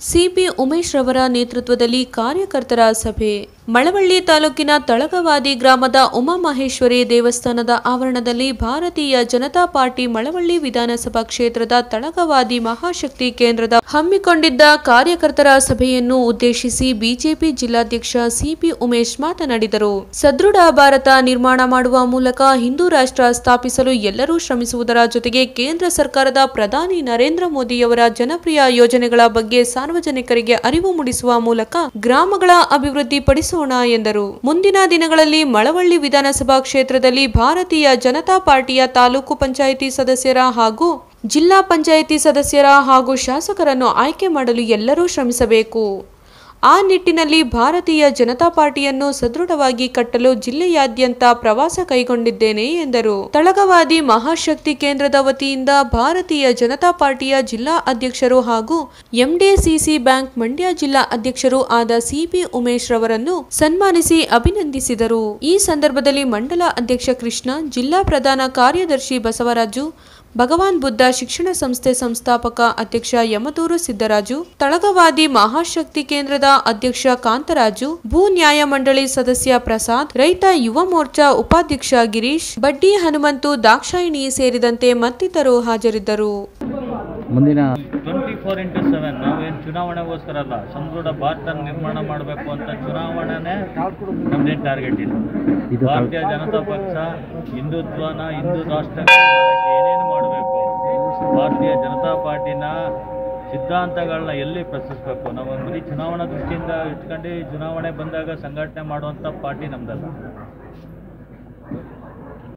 CP Umesh ರವರ ನೇತೃತ್ವದಲ್ಲಿ ಕಾರ್ಯಕರ್ತರ ಸಭೆ ಮಳವಳ್ಳಿ ತಾಲೂಕಿನ ತಳಗವಾದಿ ಗ್ರಾಮದ ಉಮಾಮಹೇಶ್ವರಿ ದೇವಸ್ಥಾನದ ಆವರಣದಲ್ಲಿ ಭಾರತೀಯ ಜನತಾ ಪಾರ್ಟಿ ಮಳವಳ್ಳಿ ವಿಧಾನಸಭಾ ಕ್ಷೇತ್ರದ ತಳಗವಾದಿ ಮಹಾಶಕ್ತಿ ಕೇಂದ್ರದ ಹಮ್ಮಿಕೊಂಡಿದ್ದ ಕಾರ್ಯಕರ್ತರ ಸಭೆಯನ್ನು ಉದ್ದೇಶಿಸಿ ಬಿಜೆಪಿ ಜಿಲ್ಲಾಧ್ಯಕ್ಷ ಸಿಪಿ ಉಮೇಶ್ ಮಾತನಾಡಿದರು ಸದೃಢ ಭಾರತ ನಿರ್ಮಾಣ ಮಾಡುವ ಮೂಲಕ ಹಿಂದೂ ರಾಷ್ಟ್ರ ಸ್ಥಾಪಿಸಲು ಎಲ್ಲರೂ ಶ್ರಮಿಸುವುದರ ಜೊತೆಗೆ ಕೇಂದ್ರ ಸರ್ಕಾರದ ಪ್ರಧಾನಿ ನರೇಂದ್ರ ಮೋದಿಯವರ ಜನಪ್ರಿಯ ಯೋಜನೆಗಳ ಬಗ್ಗೆ ಸಾರ್ವಜನಿಕರಿಗೆ ಅರಿವು ಮೂಡಿಸುವ ಮೂಲಕ ಗ್ರಾಮಗಳ ಅಭಿವೃದ್ಧಿ ಪಡಿಸೋಣ ಎಂದರು ಮುಂದಿನ ದಿನಗಳಲ್ಲಿ ಮಳವಳ್ಳಿ ವಿಧಾನಸಭಾ ಕ್ಷೇತ್ರದಲ್ಲಿ ಭಾರತೀಯ ಜನತಾ ಪಾರ್ಟಿಯ ತಾಲೂಕು ಪಂಚಾಯಿತಿ ಸದಸ್ಯರ ಹಾಗೂ ಜಿಲ್ಲಾ ಪಂಚಾಯಿತಿ ಸದಸ್ಯರ ಹಾಗೂ ಶಾಸಕರನ್ನು ಆಯ್ಕೆ ಮಾಡಲು ಎಲ್ಲರೂ ಶ್ರಮಿಸಬೇಕು ಆ ನಿಟ್ಟಿನಲ್ಲಿ ಭಾರತೀಯ ಜನತಾ ಪಾರ್ಟಿಯನ್ನು ಸದೃಢವಾಗಿ ಕಟ್ಟಲು ಜಿಲ್ಲೆಯಾದ್ಯಂತ ಪ್ರವಾಸ ಕೈಗೊಂಡಿದ್ದೇನೆ ಎಂದರು ತಳಗವಾದಿ ಮಹಾಶಕ್ತಿ ಕೇಂದ್ರದ ವತಿಯಿಂದ ಭಾರತೀಯ ಜನತಾ ಪಾರ್ಟಿಯ ಜಿಲ್ಲಾ ಅಧ್ಯಕ್ಷರು ಹಾಗೂ ಎಂಡಿಸಿಸಿ ಬ್ಯಾಂಕ್ ಮಂಡ್ಯ ಜಿಲ್ಲಾ ಅಧ್ಯಕ್ಷರು ಆದ ಸಿಪಿ ಉಮೇಶ್ ರವರನ್ನು ಸನ್ಮಾನಿಸಿ ಅಭಿನಂದಿಸಿದರು ಈ ಸಂದರ್ಭದಲ್ಲಿ ಮಂಡಲ ಅಧ್ಯಕ್ಷ ಕೃಷ್ಣ ಜಿಲ್ಲಾ ಪ್ರಧಾನ ಕಾರ್ಯದರ್ಶಿ ಬಸವರಾಜು ಭಗವಾನ್ ಬುದ್ಧ ಶಿಕ್ಷಣ ಸಂಸ್ಥೆ ಸಂಸ್ಥಾಪಕ ಅಧ್ಯಕ್ಷ ಯಮದೂರು ಸಿದ್ದರಾಜು ತಳಗವಾದಿ ಮಹಾಶಕ್ತಿ ಕೇಂದ್ರದ ಅಧ್ಯಕ್ಷ ಕಾಂತರಾಜು ಭೂ ನ್ಯಾಯ ಮಂಡಳಿ ಸದಸ್ಯ ಪ್ರಸಾದ್ ರೈತ ಯುವ ಮೋರ್ಚಾ ಉಪಾಧ್ಯಕ್ಷ ಗಿರೀಶ್ ಬಡ್ಡಿ ಹನುಮಂತು ದಾಕ್ಷಾಯಿಣಿ ಸೇರಿದಂತೆ ಮತ್ತಿತರರು ಹಾಜರಿದ್ದರು ಮುಂದಿನ ಟ್ವೆಂಟಿ ಫೋರ್ ಇಂಟು ಸೆವೆನ್ ನಾವೇನು ಚುನಾವಣೆಗೋಸ್ಕರ ಅಲ್ಲ ಸಮೃದ್ಧ ಭಾರತ ನಿರ್ಮಾಣ ಮಾಡಬೇಕು ಅಂತ ಚುನಾವಣೆನೇ ನಮ್ದೇನು ಟಾರ್ಗೆಟ್ ಇಲ್ಲ ಇದು ಭಾರತೀಯ ಜನತಾ ಪಕ್ಷ ಹಿಂದುತ್ವನ ಹಿಂದೂ ರಾಷ್ಟ್ರ ಏನೇನು ಮಾಡಬೇಕು ಭಾರತೀಯ ಜನತಾ ಪಾರ್ಟಿನ ಸಿದ್ಧಾಂತಗಳನ್ನ ಎಲ್ಲಿ ಪ್ರಶ್ನಿಸ್ಬೇಕು ನಾವು ಬರೀ ಚುನಾವಣಾ ದೃಷ್ಟಿಯಿಂದ ಇಟ್ಕೊಂಡು ಚುನಾವಣೆ ಬಂದಾಗ ಸಂಘಟನೆ ಮಾಡುವಂಥ ಪಾರ್ಟಿ ನಮ್ದಲ್ಲ